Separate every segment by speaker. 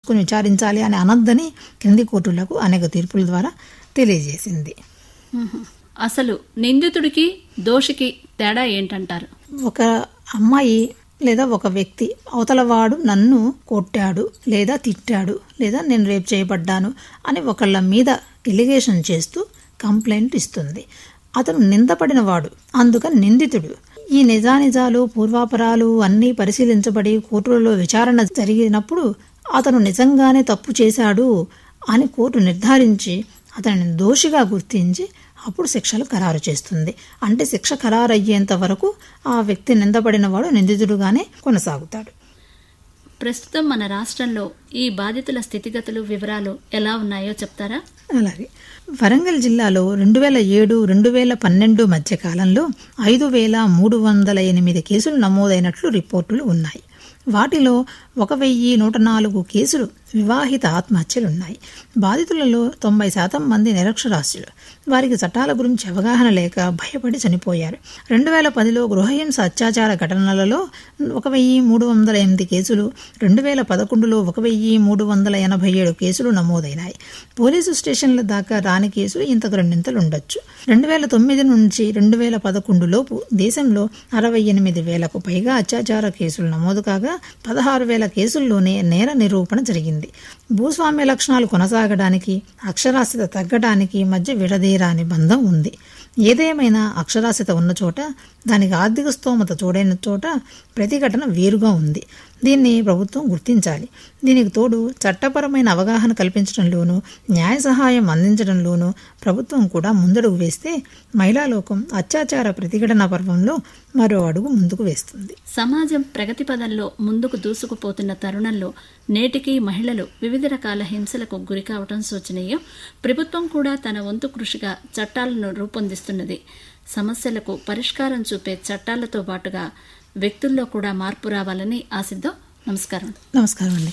Speaker 1: చూసుకుని విచారించాలి అని అనొద్దని కింది కోర్టులకు అనేక తీర్పుల ద్వారా తెలియజేసింది
Speaker 2: మ్మ్. అసలు నిందితుడికి దోషికి తేడా ఏంటంటారు
Speaker 1: ఒక అమ్మాయి లేదా ఒక వ్యక్తి అవతలవాడు నన్ను కొట్టాడు లేదా తిట్టాడు లేదా నేను రేపు చేయబడ్డాను అని ఒకళ్ళ మీద ఎలిగేషన్ చేస్తూ కంప్లైంట్ ఇస్తుంది అతను నిందపడిన వాడు అందుకని నిందితుడు ఈ నిజానిజాలు పూర్వాపరాలు అన్నీ పరిశీలించబడి కోర్టులలో విచారణ జరిగినప్పుడు అతను నిజంగానే తప్పు చేశాడు అని కోర్టు నిర్ధారించి అతనిని దోషిగా గుర్తించి అప్పుడు శిక్షలు ఖరారు చేస్తుంది అంటే శిక్ష ఖరారు అయ్యేంత వరకు ఆ వ్యక్తి నిందపడిన వాడు నిందితుడుగానే కొనసాగుతాడు
Speaker 2: ప్రస్తుతం మన రాష్ట్రంలో ఈ బాధితుల స్థితిగతులు వివరాలు ఎలా ఉన్నాయో చెప్తారా
Speaker 1: అలాగే వరంగల్ జిల్లాలో రెండు వేల ఏడు రెండు వేల పన్నెండు మధ్య కాలంలో ఐదు వేల మూడు వందల ఎనిమిది కేసులు నమోదైనట్లు రిపోర్టులు ఉన్నాయి వాటిలో ఒక వెయ్యి నూట నాలుగు కేసులు వివాహిత ఆత్మహత్యలున్నాయి బాధితులలో తొంభై శాతం మంది నిరక్షరాస్యులు వారికి చట్టాల గురించి అవగాహన లేక భయపడి చనిపోయారు రెండు వేల పదిలో గృహహింస అత్యాచార ఘటనలలో ఒక వెయ్యి మూడు వందల ఎనిమిది కేసులు రెండు వేల పదకొండులో ఒక వెయ్యి మూడు వందల ఎనభై ఏడు కేసులు నమోదైనాయి పోలీసు స్టేషన్ల దాకా రాని కేసులు ఇంతకు రెండింతలు ఉండొచ్చు రెండు వేల తొమ్మిది నుంచి రెండు వేల పదకొండు లోపు దేశంలో అరవై ఎనిమిది వేలకు పైగా అత్యాచార కేసులు నమోదు కాగా పదహారు వేల కేసుల్లోనే నేర నిరూపణ జరిగింది భూస్వామ్య లక్షణాలు కొనసాగడానికి అక్షరాస్యత తగ్గడానికి మధ్య విడదీరాని బంధం ఉంది ఏదేమైనా అక్షరాస్యత ఉన్న చోట దానికి ఆర్థిక స్తోమత చూడైన చోట ప్రతిఘటన వేరుగా ఉంది దీన్ని ప్రభుత్వం గుర్తించాలి దీనికి తోడు చట్టపరమైన అవగాహన కల్పించడంలోనూ న్యాయ సహాయం అందించడంలోనూ ప్రభుత్వం కూడా ముందడుగు వేస్తే మహిళా లోకం అత్యాచార ప్రతిఘటన పర్వంలో మరో అడుగు ముందుకు వేస్తుంది
Speaker 2: సమాజం ప్రగతి పదంలో ముందుకు దూసుకుపోతున్న తరుణంలో నేటికి మహిళలు వివిధ రకాల హింసలకు గురి కావటం శోచనీయం ప్రభుత్వం కూడా తన వంతు కృషిగా చట్టాలను రూపొందిస్తున్నది సమస్యలకు పరిష్కారం చూపే చట్టాలతో పాటుగా వ్యక్తుల్లో కూడా మార్పు రావాలని ఆశిద్దాం నమస్కారం
Speaker 1: నమస్కారం అండి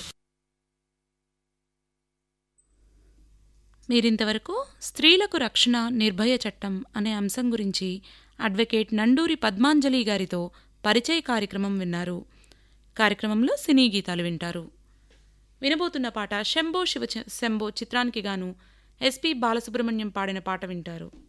Speaker 3: మీరింతవరకు స్త్రీలకు రక్షణ నిర్భయ చట్టం అనే అంశం గురించి అడ్వకేట్ నండూరి పద్మాంజలి గారితో పరిచయ కార్యక్రమం విన్నారు కార్యక్రమంలో సినీ గీతాలు వింటారు వినబోతున్న పాట శంభో శివ శంభో చిత్రానికి గాను ఎస్పి బాలసుబ్రహ్మణ్యం పాడిన పాట వింటారు